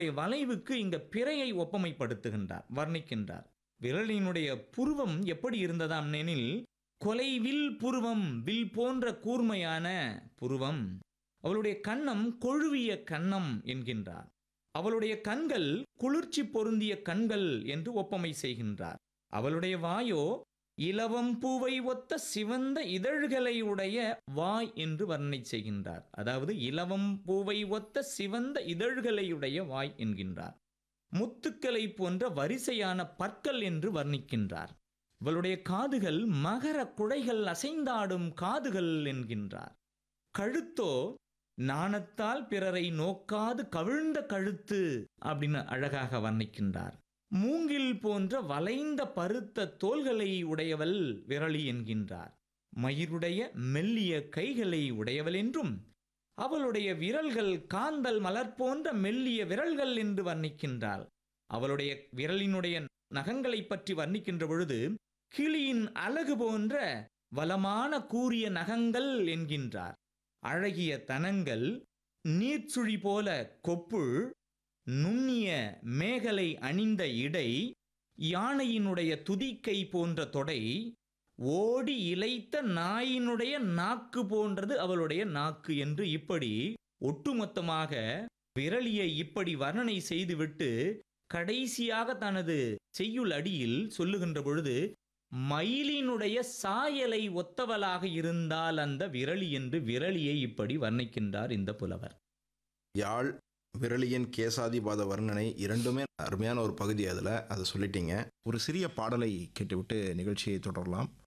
வளைவுக்கு இங்க பிறையை ஒப்பமைப்படுத்துகின்றார் வர்ணிக்கின்றார் விரலினுடைய புருவம் எப்படி இருந்ததாம் எனில் கொலைவில் புருவம் வில் போன்ற கூர்மையான புருவம் அவளுடைய கன்னம் கொழுவிய கன்னம் என்கின்றார் அவளுடைய கண்கள் குளிர்ச்சி பொருந்திய கண்கள் என்று ஒப்பமை செய்கின்றார் அவளுடைய வாயோ இலவம் பூவை ஒத்த சிவந்த இதழ்களை உடைய வாய் என்று வர்ணனை செய்கின்றார் அதாவது இலவம் பூவை ஒத்த சிவந்த இதழ்களை உடைய வாய் என்கின்றார் முத்துக்களை போன்ற வரிசையான பற்கள் என்று வர்ணிக்கின்றார் இவளுடைய காதுகள் மகர குடைகள் அசைந்தாடும் காதுகள் என்கின்றார் கழுத்தோ நாணத்தால் பிறரை நோக்காது கவிழ்ந்த கழுத்து அப்படின்னு அழகாக வர்ணிக்கின்றார் மூங்கில் போன்ற வளைந்த பருத்த தோள்களை உடையவள் விரலி என்கின்றார் மயிருடைய மெல்லிய கைகளை உடையவள் என்றும் அவளுடைய விரல்கள் காந்தல் மலர் போன்ற மெல்லிய விரல்கள் என்று வர்ணிக்கின்றாள் அவளுடைய விரலினுடைய நகங்களை பற்றி வர்ணிக்கின்ற பொழுது கிளியின் அழகு போன்ற வளமான கூரிய நகங்கள் என்கின்றார் அழகிய தனங்கள் நீர்ச்சுழி போல கொப்புள் நுண்ணிய மேகலை அணிந்த இடை யானையினுடைய துதிக்கை போன்ற தொடை ஓடி இளைத்த நாயினுடைய நாக்கு போன்றது அவளுடைய நாக்கு என்று இப்படி ஒட்டுமொத்தமாக விரலியை இப்படி வர்ணனை செய்துவிட்டு கடைசியாக தனது செய்யுள் அடியில் சொல்லுகின்ற பொழுது மயிலினுடைய சாயலை ஒத்தவளாக இருந்தால் அந்த விரலி என்று விரலியை இப்படி வர்ணிக்கின்றார் இந்த புலவர் யாழ் விரலியன் கேசாதிபாத வர்ணனை இரண்டுமே அருமையான ஒரு பகுதி அதில் அதை சொல்லிட்டீங்க ஒரு சிறிய பாடலை கேட்டுவிட்டு நிகழ்ச்சியை தொடரலாம்